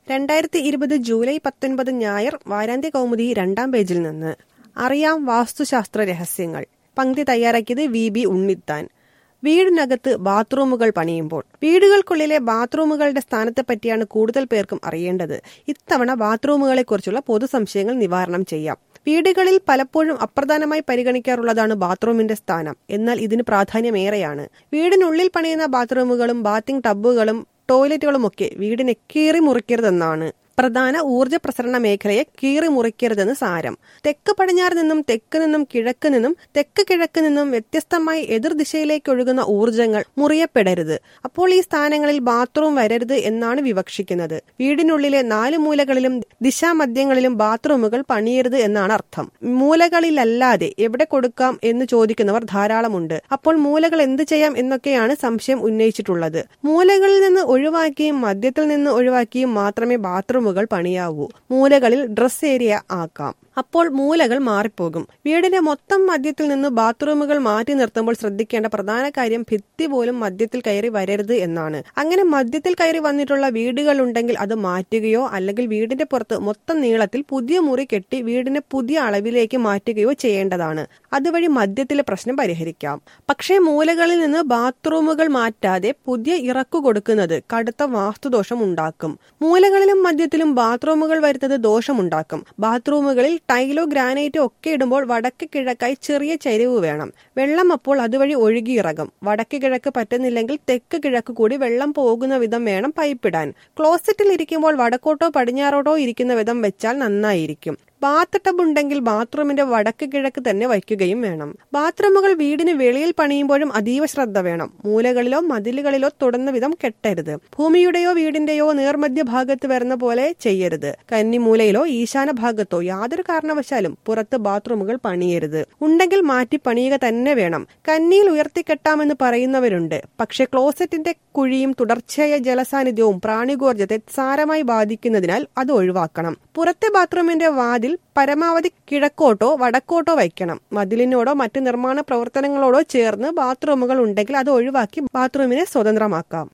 രണ്ടായിരത്തി ഇരുപത് ജൂലൈ പത്തൊൻപത് ഞായർ വാരാന്ത്യ കൗമുദി രണ്ടാം പേജിൽ നിന്ന് അറിയാം വാസ്തുശാസ്ത്ര രഹസ്യങ്ങൾ പങ്ക്തി തയ്യാറാക്കിയത് വി ബി ഉണ്ണിത്താൻ വീടിനകത്ത് ബാത്റൂമുകൾ പണിയുമ്പോൾ വീടുകൾക്കുള്ളിലെ ബാത്റൂമുകളുടെ സ്ഥാനത്തെ പറ്റിയാണ് കൂടുതൽ പേർക്കും അറിയേണ്ടത് ഇത്തവണ ബാത്റൂമുകളെക്കുറിച്ചുള്ള പൊതു സംശയങ്ങൾ നിവാരണം ചെയ്യാം വീടുകളിൽ പലപ്പോഴും അപ്രധാനമായി പരിഗണിക്കാറുള്ളതാണ് ബാത്റൂമിന്റെ സ്ഥാനം എന്നാൽ ഇതിന് പ്രാധാന്യമേറെയാണ് വീടിനുള്ളിൽ പണിയുന്ന ബാത്റൂമുകളും ബാത്തിങ് ടബുകളും ടോയ്ലറ്റുകളുമൊക്കെ വീടിനെ കീറി മുറിക്കരുതെന്നാണ് പ്രധാന ഊർജ്ജ പ്രസരണ മേഖലയെ കീറി മുറിക്കരുതെന്ന് സാരം തെക്ക് പടിഞ്ഞാറ് നിന്നും തെക്ക് നിന്നും കിഴക്ക് നിന്നും തെക്ക് കിഴക്ക് നിന്നും വ്യത്യസ്തമായി എതിർദിശയിലേക്ക് ഒഴുകുന്ന ഊർജ്ജങ്ങൾ മുറിയപ്പെടരുത് അപ്പോൾ ഈ സ്ഥാനങ്ങളിൽ ബാത്റൂം വരരുത് എന്നാണ് വിവക്ഷിക്കുന്നത് വീടിനുള്ളിലെ നാല് മൂലകളിലും ദിശാമധ്യങ്ങളിലും ബാത്റൂമുകൾ പണിയരുത് എന്നാണ് അർത്ഥം മൂലകളിലല്ലാതെ എവിടെ കൊടുക്കാം എന്ന് ചോദിക്കുന്നവർ ധാരാളമുണ്ട് അപ്പോൾ മൂലകൾ എന്ത് ചെയ്യാം എന്നൊക്കെയാണ് സംശയം ഉന്നയിച്ചിട്ടുള്ളത് മൂലകളിൽ നിന്ന് ഒഴിവാക്കിയും മധ്യത്തിൽ നിന്ന് ഒഴിവാക്കിയും മാത്രമേ ബാത്റൂം ബാത്റൂമുകൾ പണിയാവൂ മൂലകളിൽ ഡ്രസ് ഏരിയ ആക്കാം അപ്പോൾ മൂലകൾ മാറിപ്പോകും വീടിന്റെ മൊത്തം മധ്യത്തിൽ നിന്ന് ബാത്റൂമുകൾ മാറ്റി നിർത്തുമ്പോൾ ശ്രദ്ധിക്കേണ്ട പ്രധാന കാര്യം ഭിത്തി പോലും മധ്യത്തിൽ കയറി വരരുത് എന്നാണ് അങ്ങനെ മധ്യത്തിൽ കയറി വന്നിട്ടുള്ള വീടുകൾ ഉണ്ടെങ്കിൽ അത് മാറ്റുകയോ അല്ലെങ്കിൽ വീടിന്റെ പുറത്ത് മൊത്തം നീളത്തിൽ പുതിയ മുറി കെട്ടി വീടിനെ പുതിയ അളവിലേക്ക് മാറ്റുകയോ ചെയ്യേണ്ടതാണ് അതുവഴി മധ്യത്തിലെ പ്രശ്നം പരിഹരിക്കാം പക്ഷേ മൂലകളിൽ നിന്ന് ബാത്റൂമുകൾ മാറ്റാതെ പുതിയ ഇറക്കു കൊടുക്കുന്നത് കടുത്ത വാസ്തുദോഷം ഉണ്ടാക്കും മൂലകളിലും മധ്യത്തിലും ബാത്റൂമുകൾ വരുന്നത് ദോഷമുണ്ടാക്കും ബാത്റൂമുകളിൽ ടൈലോ ഗ്രാനൈറ്റോ ഒക്കെ ഇടുമ്പോൾ വടക്ക് കിഴക്കായി ചെറിയ ചരിവ് വേണം വെള്ളം അപ്പോൾ അതുവഴി ഒഴുകിയിറങ്ങും വടക്ക് കിഴക്ക് പറ്റുന്നില്ലെങ്കിൽ തെക്ക് കിഴക്ക് കൂടി വെള്ളം പോകുന്ന വിധം വേണം പൈപ്പിടാൻ ക്ലോസറ്റിൽ ഇരിക്കുമ്പോൾ വടക്കോട്ടോ പടിഞ്ഞാറോട്ടോ ഇരിക്കുന്ന വിധം വെച്ചാൽ നന്നായിരിക്കും ബാത്ത് ടബ് ഉണ്ടെങ്കിൽ ബാത്റൂമിന്റെ വടക്ക് കിഴക്ക് തന്നെ വയ്ക്കുകയും വേണം ബാത്റൂമുകൾ വീടിന് വെളിയിൽ പണിയുമ്പോഴും അതീവ ശ്രദ്ധ വേണം മൂലകളിലോ മതിലുകളിലോ തുടർന്ന വിധം കെട്ടരുത് ഭൂമിയുടെയോ വീടിന്റെയോ നേർമധ്യ ഭാഗത്ത് വരുന്ന പോലെ ചെയ്യരുത് കന്നിമൂലയിലോ ഈശാന ഭാഗത്തോ യാതൊരു കാരണവശാലും പുറത്ത് ബാത്റൂമുകൾ പണിയരുത് ഉണ്ടെങ്കിൽ മാറ്റി പണിയുക തന്നെ വേണം കന്നിയിൽ ഉയർത്തിക്കെട്ടാമെന്ന് പറയുന്നവരുണ്ട് പക്ഷെ ക്ലോസറ്റിന്റെ കുഴിയും തുടർച്ചയായ ജലസാന്നിധ്യവും പ്രാണികോർജത്തെ സാരമായി ബാധിക്കുന്നതിനാൽ അത് ഒഴിവാക്കണം പുറത്തെ ബാത്റൂമിന്റെ വാതിൽ പരമാവധി കിഴക്കോട്ടോ വടക്കോട്ടോ വയ്ക്കണം മതിലിനോടോ മറ്റ് നിർമ്മാണ പ്രവർത്തനങ്ങളോടോ ചേർന്ന് ബാത്റൂമുകൾ ഉണ്ടെങ്കിൽ അത് ഒഴിവാക്കി ബാത്റൂമിനെ സ്വതന്ത്രമാക്കാം